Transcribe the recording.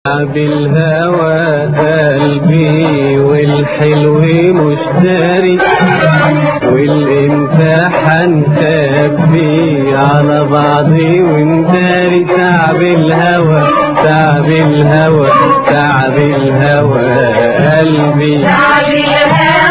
تعب الهوى قلبي والحلو مش داري والامتحان خبي على بعضي ونداري تعب الهوى تعب الهوى تعب الهوى قلبي تعب الهوى